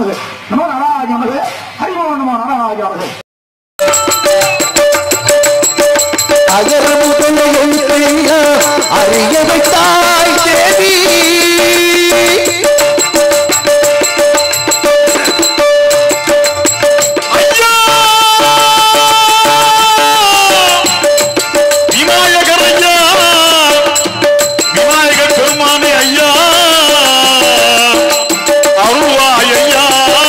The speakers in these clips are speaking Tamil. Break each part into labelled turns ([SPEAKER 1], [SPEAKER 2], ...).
[SPEAKER 1] நமது நம நாராஜ நமது ஹரிமோ நம நாராஜ நமது
[SPEAKER 2] அகர முதல எழுத்தையா அறிய வைத்தாய் தேவி
[SPEAKER 3] ஐயா விநாயகர் ஐயா விநாயகர் பெருமானே ஐயா அருள்வாய் ஐயா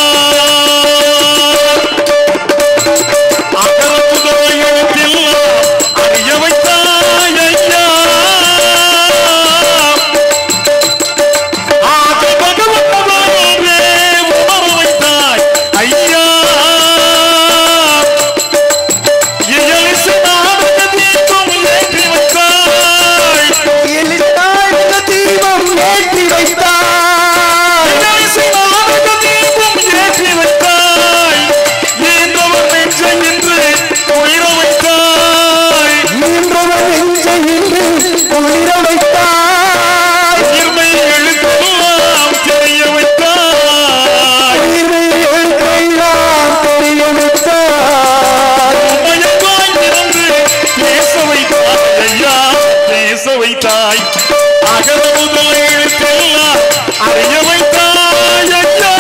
[SPEAKER 3] அகர முதல எழுத்தில் அறிய வைத்தாய் ஐயா ஆக பகவந்தே உணர வைத்தாய் ஐயா இயலிசை நாடக தீபம் ஏற்றி வைத்தாய்
[SPEAKER 2] எழுத்தாய் இந்த தீபம் ஏற்றி வைத்தாய்
[SPEAKER 3] இயலிசை நாடக தீபம் ஏற்றி வைத்தாய் ஈன்றவர் நெஞ்சை என்று உயிர வைத்தாய்
[SPEAKER 2] ஈன்றவன் நெஞ்சை இன்று குளிர வைத்தாய்
[SPEAKER 3] உயிர்மை எழுத்தெல்லாம் தெரிய வைத்தாய்
[SPEAKER 2] உயிரை எழுத்தையெல்லாம் தெரிய வைத்தாய்
[SPEAKER 3] மயங்காய் நிறந்து பேச வைத்தாய் ஐயா பேச வைத்தாய் அகர முதல் எழுத்தெல்லாம் அறிய வைத்தாய் ஐயா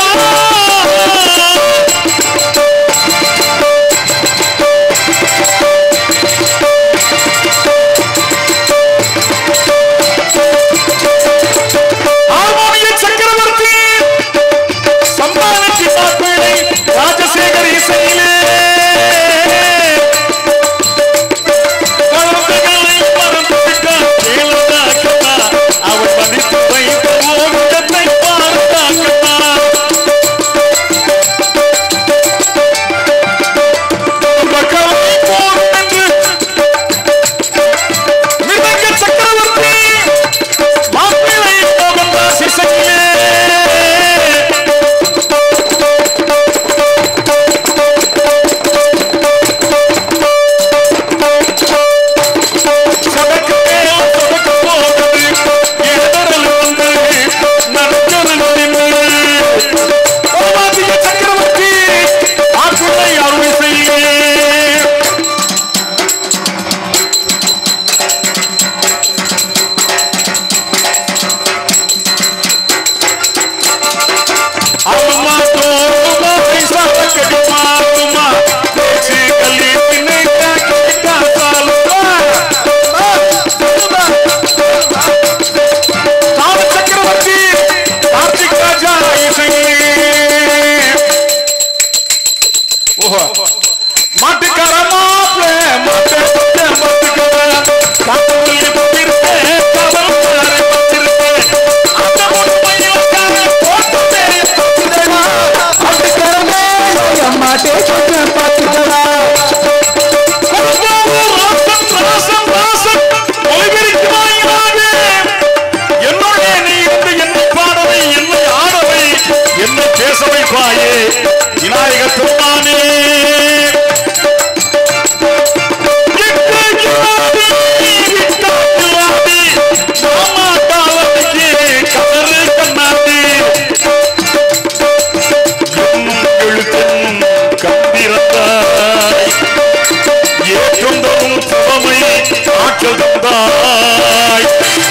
[SPEAKER 3] ஆமாய சக்கரவர்த்தி சம்பாதிக்கு மாப்பிள்ளை ராஜசேகர் இசையிலே கலந்துகளை மறந்து விட்டான் கேளுடா கண்ணா அவன் மன்னித்து வைத்த ஓவியத்தை பார்த்தா கண்ணா மக்களை போர் என்று மிருதங்க சக்கரவர்த்தி மாப்பிள்ளை மோகன்தாஸ் இசையிலே சதக்கு மேல் சதக்கு போகுது இடரல் வந்து நற்கரல் நின்று ஓவாதிய சக்கரவர்த்தி மாப்பிள்ளை அருள் செய்யே அம்மா தோமா பைசா கடிமா துமா பேச்சு கல்லி திண்ணை கேட்டா சாலுமா ராம சக்கரவர்த்தி கார்த்திக் ராஜா இசையே ஓஹோ மாட்டுக்கார மாப்பிள மாட்டு மாட்டுக்கார காத்தவள்ளி பத்திருக்கே கவல் பத்திருக்கே அந்த முன்மையிலக்கார போட்டு பத்திரமா
[SPEAKER 2] அதுக்கரமே மாட்டே கொஞ்சம் பார்த்துக்கடா
[SPEAKER 3] என்னுடைய நீ இருந்து என்னை பாடவை என்னை ஆடவை என்னை பேச வைப்பாயே விநாயக பெருமானே கம்பிரத்தாய் ஏற்றும் தரும் சுவமை ஆற்றல் தந்தாய்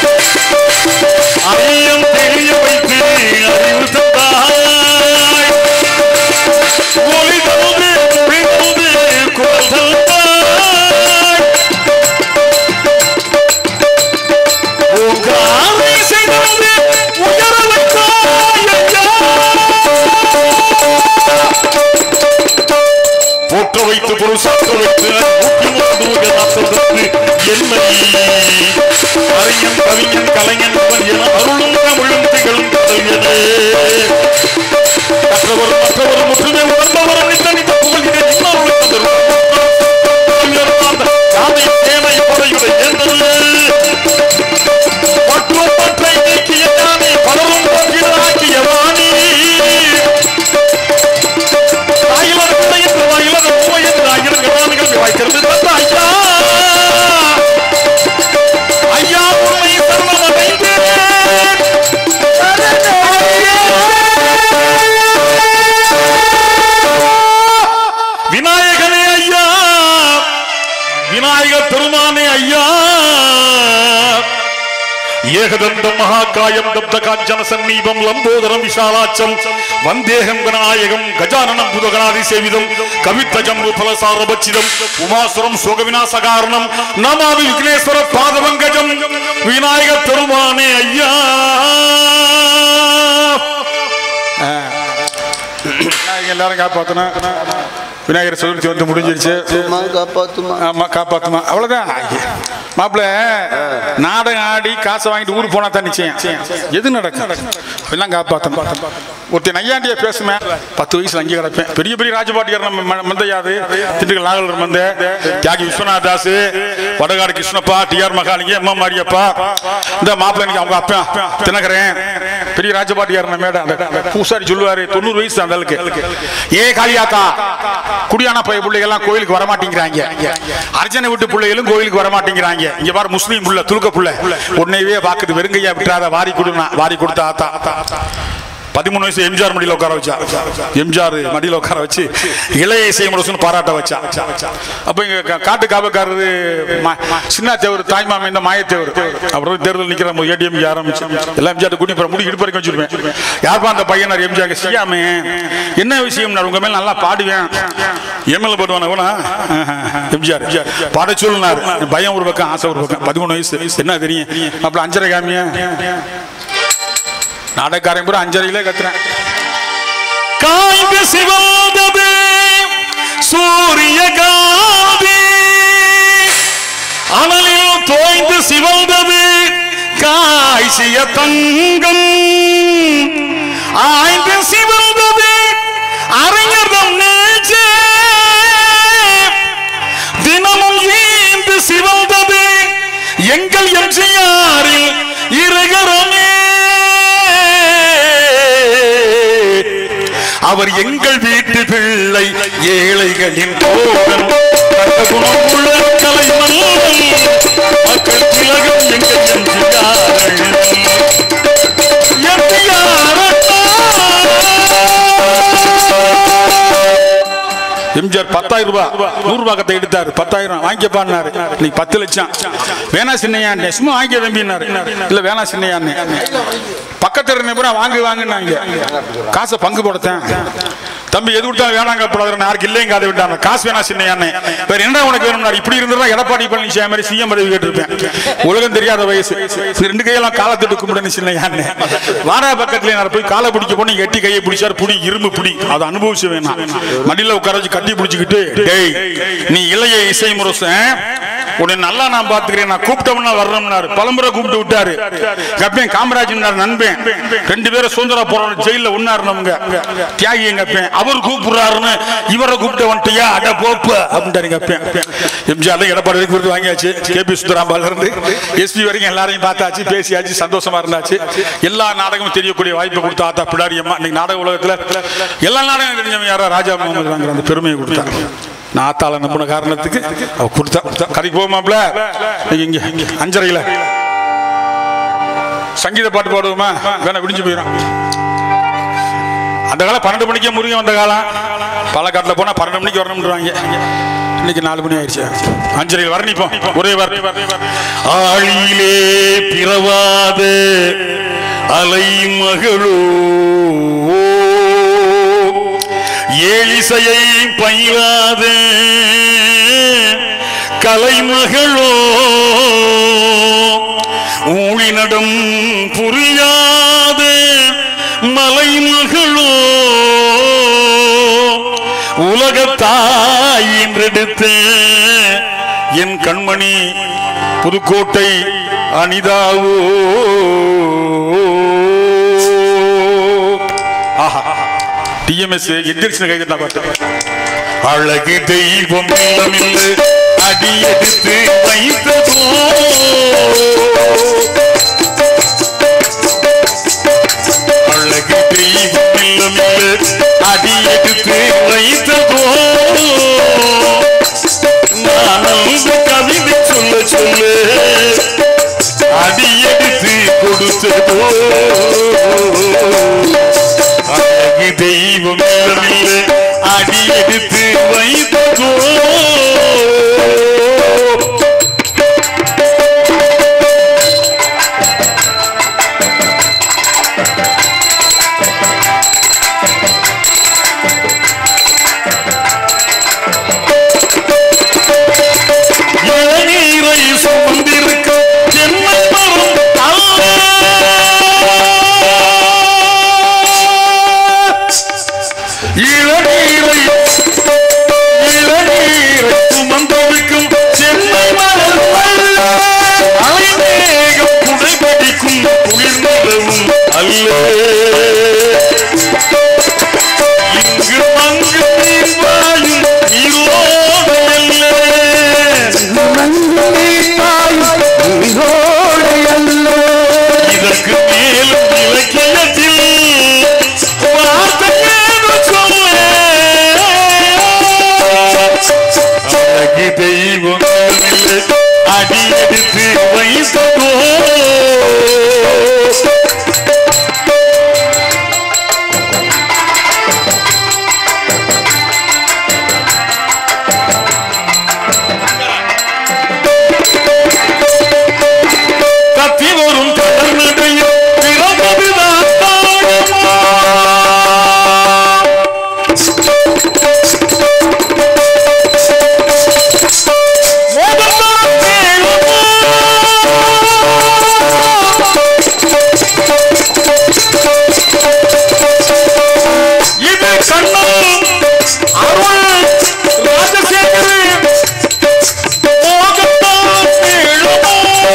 [SPEAKER 3] ஐயம் தெரிய வைத்து அறிவு தந்தாய் ஒளி தந்து பிறந்து குரல் தந்தாய் உங்காரை செய்து உயர வைத்தாய் ஐயா போற்ற வைத்து புருஷாக்க வைத்து ஊக்கி நாற்பதற்கு என்னை அறிஞன் கவிஞன் கலைஞன் இவன் என அருளும் தமிழும் திகழும் கலைஞனே கற்றவர் மற்றவர் முற்றுமை உணர்ந்தவர் நித்த நித்த புகழ்கிறேன் இன்னொரு தந்தரும் யானை சேனை படையுடைய ஏந்தது மற்றும் பற்றை நீக்கிய யானை பலரும் பங்கிடாக்கிய வாணி தாயிலர் பிள்ளை என்று வாயிலர் உண்மை என்று ஆயிரம் கதானிகள் வாய்க்கிறது தந்த ஐயா ஐயா உண்மை சரணமடைந்தேன் ஏகதந்தம் மகாகாயம் தப்த காஞ்சன சந்நீபம் லம்போதரம் விஷாலாச்சம் வந்தேகம் விநாயகம் கஜானனம் புதகநாதி சேவிதம் கவித்த ஜம்பு பலசாரபச்சிதம் உமாசுரம் சோகவிநாசகாரணம் நமாமி விக்னேஸ்வர பாதவங்கஜம் விநாயக பெருமானே ஐயா
[SPEAKER 4] விநாயகர் எல்லாரும் காப்பாத்தணும் விநாயகர் சதுர்த்தி வந்து முடிஞ்சிருச்சு
[SPEAKER 5] அம்மா காப்பாத்துமா
[SPEAKER 4] ஆமா காப்பாத்துமா அவ்வளவுதான் மாப்பிள்ள நாடகம் ஆடி காசை வாங்கிட்டு ஊருக்கு போனா தான் நிச்சயம் எது நடக்கும் எல்லாம் காப்பாத்தணும் ஒருத்தன் நையாண்டிய பேசுமே பத்து வயசுல அங்கே கிடப்பேன் பெரிய பெரிய ராஜபாட்டியார் நம்ம ம- மந்தையாது திண்டுக்கல் நாகலர் மந்த தியாகி விஸ்வநாத் தாஸ் வடகாடு கிருஷ்ணப்பா டிஆர் மகாலிங்க எம்மா மாரியப்பா இந்த மாப்பிள்ள இன்னைக்கு அவங்க அப்பா தினகரன் பெரிய ராஜபாட்டியார் நம்ம மேடம் அந்த பூசாரி சொல்லுவாரு தொண்ணூறு வயசு அந்த ஆளுக்கு ஏ காளியாத்தா குடியான பைய பிள்ளைகள் எல்லாம் கோயிலுக்கு வர மாட்டேங்கிறாங்க அர்ஜனை விட்டு பிள்ளைகளும் கோயிலுக்கு வர மாட்டேங்கிறாங்க இங்க பாரு முஸ்லீம் புள்ள துலுக்க புள்ள உன்னையவே பாக்குது வெறுங்கையா விட்டுறாத வாரி கொடுனா வாரி கொடுத்த ஆத்தா பதிமூணு வயசு எம்ஜிஆர் மடியில உட்கார வச்சா எம்ஜிஆர் மடியில உட்கார வச்சு இளைய இசை முரசுன்னு பாராட்ட வச்சா அப்ப இங்க கா- காட்டு காவக்காரரு மா- சின்ன தேவர் தாய்மாம இந்த மாயத்தேவர் அப்புறம் தேர்தல் நிக்கிற ஏடிஎம் ஆரம்பிச்சு எல்லாம் எம்ஜிஆர் கூட்டி போற முடி இடுப்பு வரைக்கும் வச்சிருப்பேன் யாருப்பா அந்த பையனார் எம்ஜிஆர் செய்யாமே என்ன விஷயம் உங்க மேல நல்லா பாடுவேன் எம்எல்ஏ பாடுவான அவனா எம்ஜிஆர் பாட சொல்லுனார் பயம் ஒரு பக்கம் ஆசை ஒரு பக்கம் பதிமூணு வயசு என்ன தெரியும் அப்படி அஞ்சரை காமியா நாடகக்காரன் பூரா அஞ்சரையிலே கத்துறேன்
[SPEAKER 3] காய்ந்து சிவந்தது சூரிய காதி அனலில் தோய்ந்து சிவந்தது காய்ச்சிய தங்கம் ஆய்ந்து சிவந்தது அறிஞர்தம் நெஞ்சே தினமும் ஈந்து சிவந்தது எங்கள் எம்ஜிஆரில் இருகரமே அவர் எங்கள் வீட்டு பிள்ளை ஏழைகளின் தோழன் நல்ல குணமுள்ள கலைமன் மக்கள் திலகம் எங்கள் எம்ஜிஆர்கள்
[SPEAKER 4] எம்ஜிஆர் பத்தாயிரம் ரூபாய் நூறு ரூபாய் கத்தை எடுத்தாரு பத்தாயிரம் வாங்கிப்பான்னாரு இன்னைக்கு பத்து லட்சம் வேணா சின்னையான்னு சும்மா வாங்கிக்க தம்பினாரு இல்ல வேணா சின்னையான்னு பக்கத்துல இருந்த பூரா வாங்கு வாங்குனாங்க காசை பங்கு போடத்தேன் தம்பி எது கொடுத்தாலும் வேணாங்க பிரதர் யாருக்கு இல்லைங்க அதை விட்டாங்க காசு வேணா சின்னையான்னு வேற என்ன உனக்கு வேணும்னா இப்படி இருந்தா எடப்பாடி பழனிசாமி மாதிரி சிஎம் பதவி கேட்டிருப்பேன் உலகம் தெரியாத வயசு இந்த ரெண்டு கையெல்லாம் காலத்துட்டு கும்பிடணும் சின்னையான்னு வாடா பக்கத்துல நான் போய் காலை பிடிக்க போன எட்டி கையை பிடிச்சாரு புடி இரும்பு புடி அதை அனுபவிச்சு வேணாம் மடியில உட்கார வச்சு கட்டி பிடிச்சுக்கிட்டு டேய் நீ இளைய இசை முரசன் உன்னை நல்லா நான் பாத்துக்கிறேன் நான் கூப்பிட்டோம்னா வர்றோம்னாரு பலமுறை கூப்பிட்டு விட்டாரு கப்பேன் காமராஜ் நண்பன் ரெண்டு பேரும் சுதந்திர போராட்டம் ஜெயில ஒன்னாருனவங்க தியாகி எங்க அப்பேன் அவர் கூப்பிடுறாருன்னு இவரை கூப்பிட்டு வந்துட்டியா அட போப்பு அப்படின்ட்டாரு கப்பேன் எம்ஜிஆர் எடப்பாடி வரைக்கும் விருது வாங்கியாச்சு கே பி சுந்தராம்பால இருந்து எஸ்பி வரைக்கும் எல்லாரையும் பார்த்தாச்சு பேசியாச்சு சந்தோஷமா இருந்தாச்சு எல்லா நாடகமும் தெரியக்கூடிய வாய்ப்பை கொடுத்தா ஆத்தா பிடாரி அம்மா இன்னைக்கு நாடக உலகத்துல எல்லா நாடகம் தெரிஞ்சவங்க யாரா ராஜா முகமது வாங்குற அந்த பெருமையை கொடுத்தாங்க நான் ஆத்தால நம்பின காரணத்துக்கு அவ கொடுத்தா கடைக்கு போமாப்ல இங்க இங்க அஞ்சரையில சங்கீத பாட்டு பாடுவோமா வேணா விடிஞ்சு போயிடும் அந்த காலம் பன்னெண்டு மணிக்கே முருகன் வந்த காலம் பாலக்காட்டில் போனா பன்னெண்டு மணிக்கு வரணும்ன்றாங்க இன்னைக்கு நாலு மணி ஆயிடுச்சு அஞ்சரையில் வர நிப்போம் ஒரே வர
[SPEAKER 3] ஆழியிலே பிறவாத அலை மகளோ ஏழிசையை பயிலாத கலைமகளோ ஊழினடம் புரியாத மலைமகளோ உலகத்தாய் என்றெடுத்த என் கண்மணி புதுக்கோட்டை அனிதாவோ
[SPEAKER 4] ஆஹா டிஎம்எஸ் எந்திரிச்சு கைதட்டா பாட்டு
[SPEAKER 3] அழகு தெய்வம் இல்லமில்லை அடியெடுத்து வைத்ததோ அழகு தெய்வம் இல்லமில்லை அடியெடுத்து வைத்ததோ நான் அந்த கவிதை சொல்ல சொல்ல அடியெடுத்து கொடுத்ததோ அழகு தெய்வம் இல்லமில்லை அடியெடுத்து வைத்ததோ இல்லை இங்கு மங்கு நீர் பாயும் நீரோடு இல்லை இதற்கு மேலும் இலக்கியத்தில் வார்த்தை ஏது சொல்ல அழகு தெய்வம் இல்லை அடியெடுத்து வைத்ததோ கத்தி வரும் கடல் நடையில் பிறந்ததுதான் தாழமா மோதல்தான் மேலுமா. இது கண்ணன் அருள் ராஜசேகரன் மோகத்தான் மேலுமா.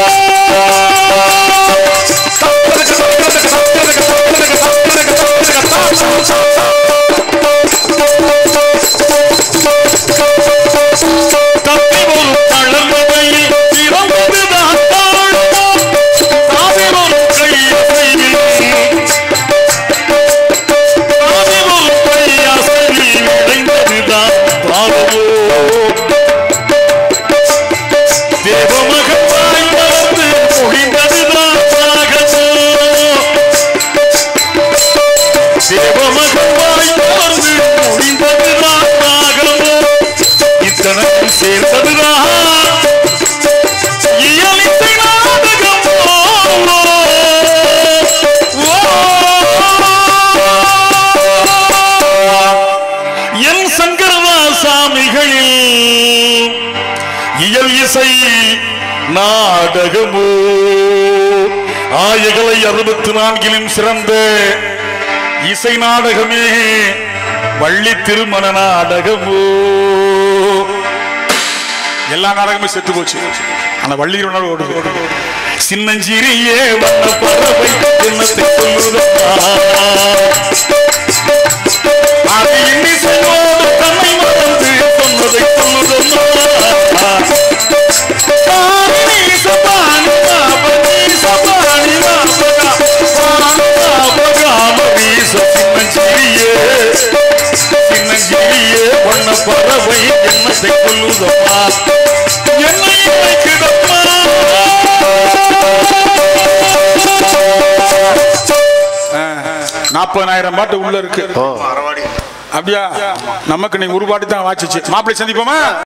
[SPEAKER 3] தப்பி ஒரு தளர்மதையில் பிறந்ததுதான் தாழ்வம். தாவி ஒரு கையசையில் தாவி ஒரு கையசையில் விளைந்ததுதான் பாவமோ. தேவமகன் வாய் மறந்து முடிந்ததுதான் சாகமோ. தேவமகன் வாய் மறந்து முடிந்ததுதான் சாகமோ. இத்தனையும் சேர்ந்ததுதான் இயலிசை நாடகமோ. ஓ. என் சங்கரதாசாமிகளில் இயல் இசை நாடகமோ ஆயகளை அறுபத்தி நான்கிலும் சிறந்த இசை நாடகமே வள்ளி திருமண நாடகமோ எல்லா நாடகமும் செத்து போச்சு ஆனா வள்ளி திருமணம் ஓடுது சின்னஞ்சிறியே வண்ண பறவை என்னத்தை சொல்லுதா அது இன்னிசையோடு தன்னை மறந்து சொன்னதை சொல்லுதம்மா பாணி சபானி பாபனி சபானி பாபகா பானி பாபகா மரீச சின்னஞ்சிறியே சின்னஞ்சிறியே வண்ண பறவை என்னத்தை கொல்லுதம்மா என்னை இணைக்குதம்மா நாற்பதாயிரம் பாட்டு உள்ள இருக்கு அப்படியா நமக்கு நீ ஒரு பாட்டு தான் வாச்சிச்சு மாப்பிள்ளை சந்திப்போமா